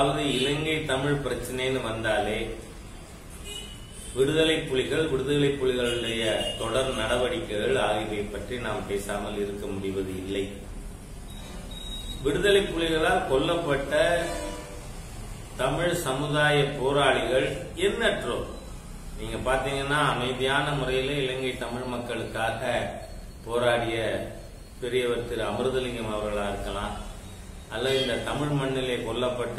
அதாவது இலங்கை தமிழ் பிரச்சனைன்னு வந்தாலே விடுதலை புலிகள் விடுதலை புலிகளுடைய தொடர் நடவடிக்கைகள் ஆகியவை பற்றி நாம் பேசாமல் இருக்க முடிவது இல்லை விடுதலை புலிகளால் கொல்லப்பட்ட தமிழ் சமுதாய போராளிகள் எண்ணற்றோர் நீங்க பாத்தீங்கன்னா அமைதியான முறையில இலங்கை தமிழ் மக்களுக்காக போராடிய பெரியவர் திரு அமிர்தலிங்கம் அவர்களா இருக்கலாம் அல்லது இந்த தமிழ் மண்ணிலே கொல்லப்பட்ட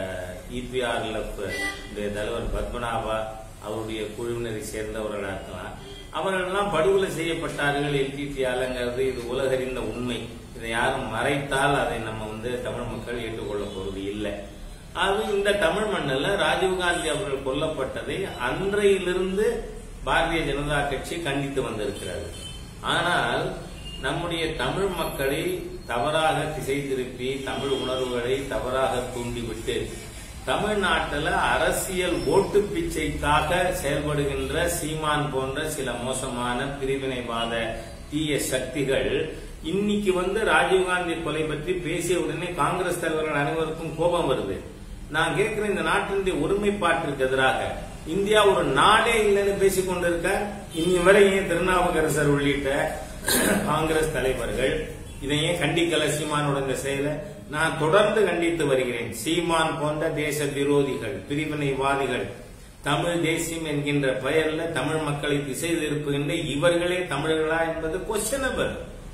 இபிஆர்எல்எஃப் இந்த தலைவர் பத்மநாபா அவருடைய குழுவினரை சேர்ந்தவர்களா இருக்கலாம் அவர்களெல்லாம் படுகொலை செய்யப்பட்டார்கள் எல்டிடி ஆலங்கிறது இது உலகறிந்த உண்மை இதை யாரும் மறைத்தால் அதை நம்ம வந்து தமிழ் மக்கள் ஏற்றுக்கொள்ள போறது இல்லை அது இந்த தமிழ் மண்ணில் ராஜீவ்காந்தி அவர்கள் கொல்லப்பட்டதை அன்றையிலிருந்து பாரதிய ஜனதா கட்சி கண்டித்து வந்திருக்கிறது ஆனால் நம்முடைய தமிழ் மக்களை தவறாக திசை திருப்பி தமிழ் உணர்வுகளை தவறாக தூண்டிவிட்டு தமிழ்நாட்டில் அரசியல் ஓட்டு பிச்சைக்காக செயல்படுகின்ற சீமான் போன்ற சில மோசமான பிரிவினைவாத தீய சக்திகள் இன்னைக்கு வந்து ராஜீவ்காந்தி கொலை பற்றி பேசிய உடனே காங்கிரஸ் தலைவர்கள் அனைவருக்கும் கோபம் வருது நான் கேட்கிறேன் இந்த நாட்டினுடைய ஒருமைப்பாட்டிற்கு எதிராக இந்தியா ஒரு நாடே இல்லைன்னு பேசிக் கொண்டிருக்க இனி வரை ஏன் திருநாவுக்கரசர் உள்ளிட்ட காங்கிரஸ் தலைவர்கள் இதை ஏன் கண்டிக்கல சீமானோட இந்த செயலை நான் தொடர்ந்து கண்டித்து வருகிறேன் சீமான் போன்ற தேச விரோதிகள் பிரிவினைவாதிகள் தமிழ் தேசியம் என்கின்ற பெயர்ல தமிழ் மக்களை திசை திருப்புகின்ற இவர்களே தமிழர்களா என்பது கொஸ்டினபிள்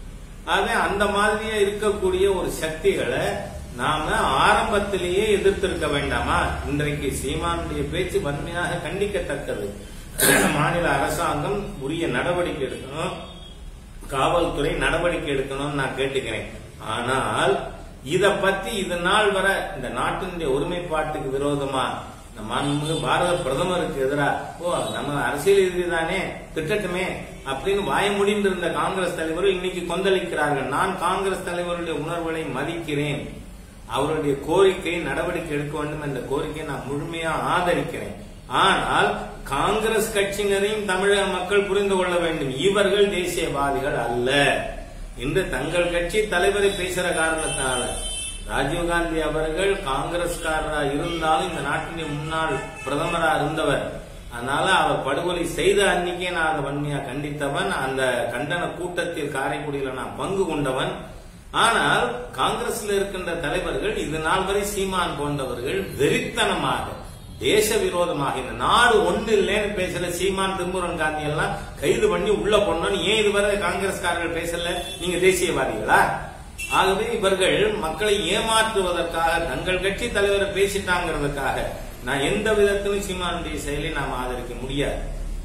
ஆக அந்த மாதிரியா இருக்கக்கூடிய ஒரு சக்திகளை நாம ஆரம்பத்திலேயே எதிர்த்திருக்க வேண்டாமா இன்றைக்கு சீமானுடைய பேச்சு வன்மையாக கண்டிக்கத்தக்கது மாநில அரசாங்கம் உரிய நடவடிக்கை எடுக்கணும் காவல்துறை நடவடிக்கை எடுக்கணும்னு நான் கேட்டுக்கிறேன் ஆனால் இத பத்தி இது நாள் வர இந்த நாட்டினுடைய ஒருமைப்பாட்டுக்கு விரோதமா இந்த மாண்புமிகு பாரத பிரதமருக்கு எதிரா ஓ நம்ம அரசியல் ரீதி தானே திட்டட்டுமே அப்படின்னு வாய முடிந்து இருந்த காங்கிரஸ் தலைவர்கள் இன்னைக்கு கொந்தளிக்கிறார்கள் நான் காங்கிரஸ் தலைவருடைய உணர்வுகளை மதிக்கிறேன் அவருடைய கோரிக்கை நடவடிக்கை எடுக்க வேண்டும் என்ற கோரிக்கையை நான் முழுமையா ஆதரிக்கிறேன் ஆனால் காங்கிரஸ் கட்சியினரையும் தமிழக மக்கள் புரிந்து கொள்ள வேண்டும் இவர்கள் தேசியவாதிகள் அல்ல இன்று தங்கள் கட்சி தலைவரை பேசுற காரணத்தினால ராஜீவ்காந்தி அவர்கள் காங்கிரஸ்காரரா இருந்தாலும் இந்த நாட்டின் முன்னாள் பிரதமரா இருந்தவர் அதனால அவர் படுகொலை செய்த அன்னைக்கே நான் அதை வன்மையா கண்டித்தவன் அந்த கண்டன கூட்டத்தில் காரைக்குடியில நான் பங்கு கொண்டவன் ஆனால் காங்கிரஸ்ல இருக்கின்ற தலைவர்கள் இது நாள் வரை சீமான் போன்றவர்கள் வெறித்தனமாக தேச விரோதமாக இந்த நாடு ஒண்ணு இல்லைன்னு பேசல சீமான் திம்புரன் காந்தி எல்லாம் கைது பண்ணி உள்ள போனோம் ஏன் இதுவரை காங்கிரஸ்காரர்கள் பேசல நீங்க தேசியவாதிகளா ஆகவே இவர்கள் மக்களை ஏமாற்றுவதற்காக தங்கள் கட்சி தலைவரை பேசிட்டாங்கிறதுக்காக நான் எந்த விதத்திலும் சீமானுடைய செயலை நாம் ஆதரிக்க முடியாது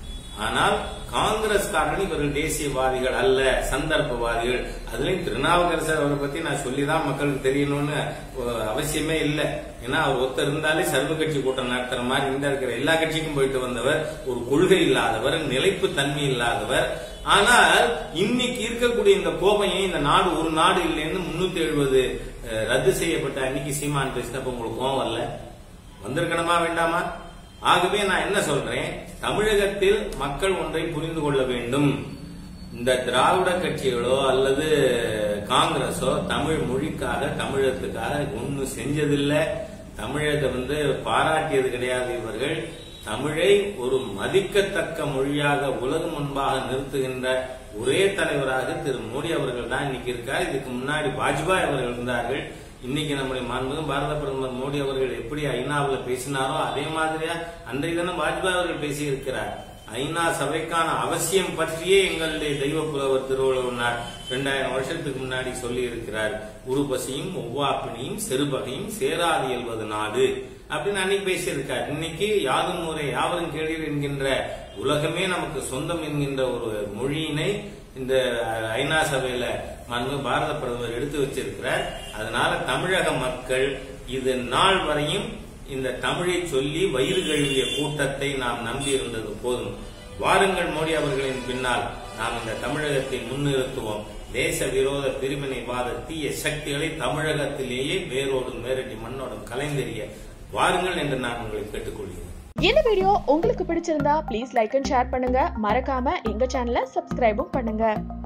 ஆனால் காங்கிரஸ்காரர்கள் இவர்கள் தேசியவாதிகள் அல்ல சந்தர்ப்பவாதிகள் அதுலயும் திருநாவுக்கரசர் அவரை பத்தி நான் சொல்லிதான் மக்களுக்கு தெரியணும்னு அவசியமே இல்லை ஏன்னா அவர் ஒத்த இருந்தாலே சர்வ கட்சி கூட்டம் நடத்துற மாதிரி இந்த இருக்கிற எல்லா கட்சிக்கும் போயிட்டு வந்தவர் ஒரு கொள்கை இல்லாதவர் நிலைப்பு தன்மை இல்லாதவர் ஆனால் இன்னைக்கு இருக்கக்கூடிய இந்த கோபையை இந்த நாடு ஒரு நாடு இல்லைன்னு முன்னூத்தி எழுபது ரத்து செய்யப்பட்ட அன்னைக்கு சீமான் பேசினப்ப உங்களுக்கு கோவம் வரல வந்திருக்கணுமா வேண்டாமா ஆகவே நான் என்ன சொல்றேன் தமிழகத்தில் மக்கள் ஒன்றை புரிந்து கொள்ள வேண்டும் இந்த திராவிட கட்சிகளோ அல்லது காங்கிரஸோ தமிழ் மொழிக்காக தமிழகத்துக்காக ஒன்னும் செஞ்சதில்லை தமிழகத்தை வந்து பாராட்டியது கிடையாது இவர்கள் தமிழை ஒரு மதிக்கத்தக்க மொழியாக உலகம் முன்பாக நிறுத்துகின்ற ஒரே தலைவராக திரு மோடி அவர்கள் தான் இன்னைக்கு இருக்கார் இதுக்கு முன்னாடி வாஜ்பாய் அவர்கள் இருந்தார்கள் இன்னைக்கு நம்முடைய மாண்புமிகு பாரத பிரதமர் மோடி அவர்கள் எப்படி ஐநாவில் பேசினாரோ அதே மாதிரியா அன்றைய தினம் வாஜ்பாய் அவர்கள் பேசியிருக்கிறார் ஐநா சபைக்கான அவசியம் பற்றியே எங்களுடைய தெய்வ புலவர் திருவள்ளுவனார் இரண்டாயிரம் வருஷத்துக்கு முன்னாடி சொல்லி இருக்கிறார் உருபசியும் ஒவ்வாப்பினியும் செருபகையும் சேராது இயல்வது நாடு அப்படின்னு அன்னைக்கு பேசியிருக்கார் இன்னைக்கு யாதும் முறை யாவரும் கேளீர் என்கின்ற உலகமே நமக்கு சொந்தம் என்கின்ற ஒரு மொழியினை இந்த ஐநா சபையில மனு பாரத பிரதமர் எடுத்து வச்சிருக்கிறார் அதனால தமிழக மக்கள் இது நாள் வரையும் இந்த தமிழை சொல்லி வயிறு கழுவிய கூட்டத்தை நாம் நம்பி இருந்தது போதும் வாருங்கள் மோடி அவர்களின் பின்னால் நாம் இந்த தமிழகத்தை முன்னிறுத்துவோம் தேச விரோத பிரிவினைவாத தீய சக்திகளை தமிழகத்திலேயே வேரோடும் வேரட்டி மண்ணோடும் கலைந்தெறிய வாருங்கள் என்று நான் உங்களை கேட்டுக்கொள்கிறேன் இந்த வீடியோ உங்களுக்கு பிடிச்சிருந்தா ப்ளீஸ் லைக் அண்ட் ஷேர் பண்ணுங்க மறக்காம எங்க சேனலை சப்ஸ்கிரைபும் பண்ணுங்க